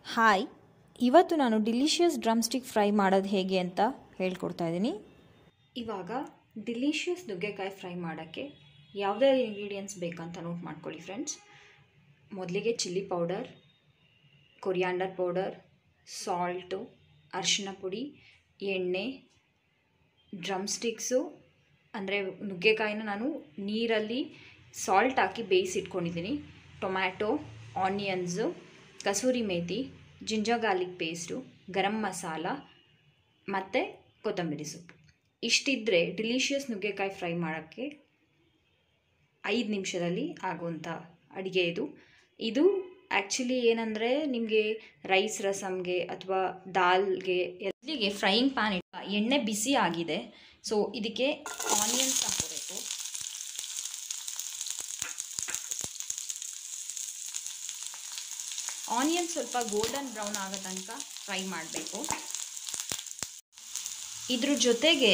hi ಇವತ್ತು ನಾನು delicious drum stick fry ಮಾಡೋದು ಹೇಗೆ ಅಂತ ಹೇಳ್ಕೊಡ್ತಾ ಇದ್ದೀನಿ ಇವಾಗ ಡಿಲಿಷಿಯಸ್ ನುಗ್ಗೆಕಾಯಿ ಫ್ರೈ ಮಾಡೋಕ್ಕೆ ಯಾವುದೇ ಇಂಗ್ರೀಡಿಯೆಂಟ್ಸ್ ಬೇಕಂತ ನೋಟ್ ಮಾಡ್ಕೊಳ್ಳಿ ಫ್ರೆಂಡ್ಸ್ ಮೊದಲಿಗೆ chilli powder coriander powder salt ಅರಿಶಿನ ಪುಡಿ ಎಣ್ಣೆ ಡ್ರಮ್ ಸ್ಟಿಕ್ಸು ಅಂದರೆ ನುಗ್ಗೆಕಾಯಿನ ನಾನು ನೀರಲ್ಲಿ ಸಾಲ್ಟ್ ಹಾಕಿ ಬೇಯಿಸಿಟ್ಕೊಂಡಿದ್ದೀನಿ tomato onions kasuri methi ginger garlic paste garam masala ಮತ್ತು ಕೊತ್ತಂಬರಿ ಸೊಪ್ಪು ಇಷ್ಟಿದ್ದರೆ ಡಿಲಿಷಿಯಸ್ ನುಗ್ಗೆಕಾಯಿ ಫ್ರೈ ಮಾಡೋಕ್ಕೆ ಐದು ನಿಮಿಷದಲ್ಲಿ ಆಗುವಂಥ ಅಡುಗೆ ಇದು ಇದು ಆ್ಯಕ್ಚುಲಿ ಏನಂದರೆ ನಿಮಗೆ ರೈಸ್ ರಸಮ್ಗೆ ಅಥವಾ ದಾಲ್ಗೆ ಎಲ್ಲಿಗೆ ಫ್ರೈಯಿಂಗ್ ಪ್ಯಾನ್ ಇಟ್ಟು ಎಣ್ಣೆ ಬಿಸಿ ಆಗಿದೆ ಸೊ ಇದಕ್ಕೆ ಆನಿಯನ್ಸ್ ಹಾಕೋಬೇಕು ಆನಿಯನ್ ಸ್ವಲ್ಪ ಗೋಲ್ಡನ್ ಬ್ರೌನ್ ಆಗೋ ತನಕ ಫ್ರೈ ಮಾಡಬೇಕು ಇದ್ರ ಜೊತೆಗೆ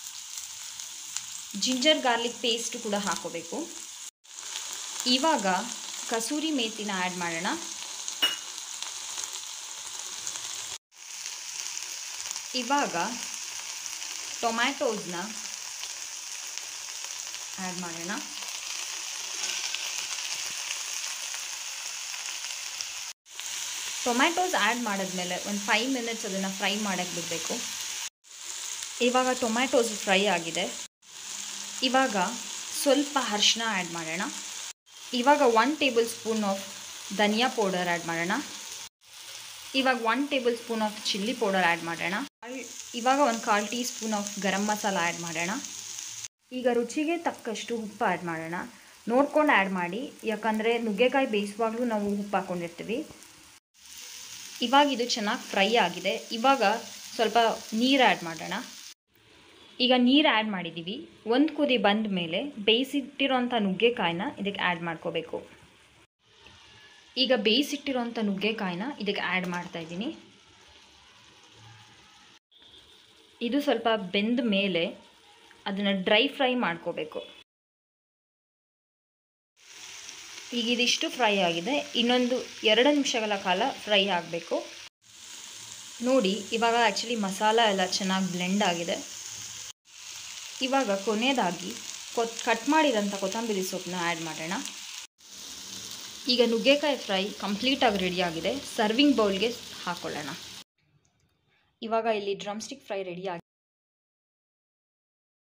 ಜಿಂಜರ್ ಗಾರ್ಲಿಕ್ ಪೇಸ್ಟ್ ಕೂಡ ಹಾಕೋಬೇಕು ಇವಾಗ ಕಸೂರಿ ಮೇಥಿನ ಆ್ಯಡ್ ಮಾಡೋಣ ಇವಾಗ ಟೊಮ್ಯಾಟೋಸ್ನ ಆ್ಯಡ್ ಮಾಡೋಣ ಟೊಮ್ಯಾಟೋಸ್ ಆ್ಯಡ್ ಮಾಡಿದ್ಮೇಲೆ ಒಂದು ಫೈವ್ ಮಿನಿಟ್ಸ್ ಅದನ್ನು ಫ್ರೈ ಮಾಡೋಕ್ಕೆ ಬಿಡಬೇಕು ಇವಾಗ ಟೊಮ್ಯಾಟೋಸ್ ಫ್ರೈ ಆಗಿದೆ ಇವಾಗ ಸ್ವಲ್ಪ ಅರ್ಶಿನ ಆ್ಯಡ್ ಮಾಡೋಣ ಇವಾಗ one tablespoon of dhaniya powder add ಮಾಡೋಣ ಇವಾಗ one tablespoon of chilli powder add ಮಾಡೋಣ ಇವಾಗ ಒಂದು ಕಾಲು teaspoon of garam masala add ಮಾಡೋಣ ಈಗ ರುಚಿಗೆ ತಕ್ಕಷ್ಟು ಉಪ್ಪು ಆ್ಯಡ್ ಮಾಡೋಣ ನೋಡ್ಕೊಂಡು ಆ್ಯಡ್ ಮಾಡಿ ಯಾಕಂದರೆ ನುಗ್ಗೆಕಾಯಿ ಬೇಯಿಸುವಾಗಲೂ ನಾವು ಉಪ್ಪು ಹಾಕ್ಕೊಂಡಿರ್ತೀವಿ ಇವಾಗ ಇದು ಚೆನ್ನಾಗಿ ಫ್ರೈ ಆಗಿದೆ ಇವಾಗ ಸ್ವಲ್ಪ ನೀರು ಆ್ಯಡ್ ಮಾಡೋಣ ಈಗ ನೀರು ಆ್ಯಡ್ ಮಾಡಿದ್ದೀವಿ ಒಂದು ಕುದಿ ಬಂದ ಮೇಲೆ ಬೇಯಿಸಿಟ್ಟಿರೋಂಥ ನುಗ್ಗೆಕಾಯಿನ ಇದಕ್ಕೆ ಆ್ಯಡ್ ಮಾಡ್ಕೋಬೇಕು ಈಗ ಬೇಯಿಸಿಟ್ಟಿರೋಂಥ ನುಗ್ಗೆಕಾಯಿನ ಇದಕ್ಕೆ ಆ್ಯಡ್ ಮಾಡ್ತಾ ಇದ್ದೀನಿ ಇದು ಸ್ವಲ್ಪ ಬೆಂದ ಮೇಲೆ ಅದನ್ನು ಡ್ರೈ ಫ್ರೈ ಮಾಡ್ಕೋಬೇಕು ಈಗ ಇದಿಷ್ಟು ಫ್ರೈ ಆಗಿದೆ ಇನ್ನೊಂದು ಎರಡು ನಿಮಿಷಗಳ ಕಾಲ ಫ್ರೈ ಆಗಬೇಕು ನೋಡಿ ಇವಾಗ ಆ್ಯಕ್ಚುಲಿ ಮಸಾಲ ಎಲ್ಲ ಚೆನ್ನಾಗಿ ಬ್ಲೆಂಡ್ ಆಗಿದೆ ಇವಾಗ ಕೊನೆಯದಾಗಿ ಕೊತ್ ಕಟ್ ಮಾಡಿರೋಂಥ ಕೊತ್ತಂಬರಿ ಸೊಪ್ಪನ್ನ ಆ್ಯಡ್ ಮಾಡೋಣ ಈಗ ನುಗ್ಗೆಕಾಯಿ ಫ್ರೈ ಕಂಪ್ಲೀಟಾಗಿ ರೆಡಿಯಾಗಿದೆ ಸರ್ವಿಂಗ್ ಬೌಲ್ಗೆ ಹಾಕ್ಕೊಳ್ಳೋಣ ಇವಾಗ ಇಲ್ಲಿ ಡ್ರಮ್ ಸ್ಟಿಕ್ ಫ್ರೈ ರೆಡಿ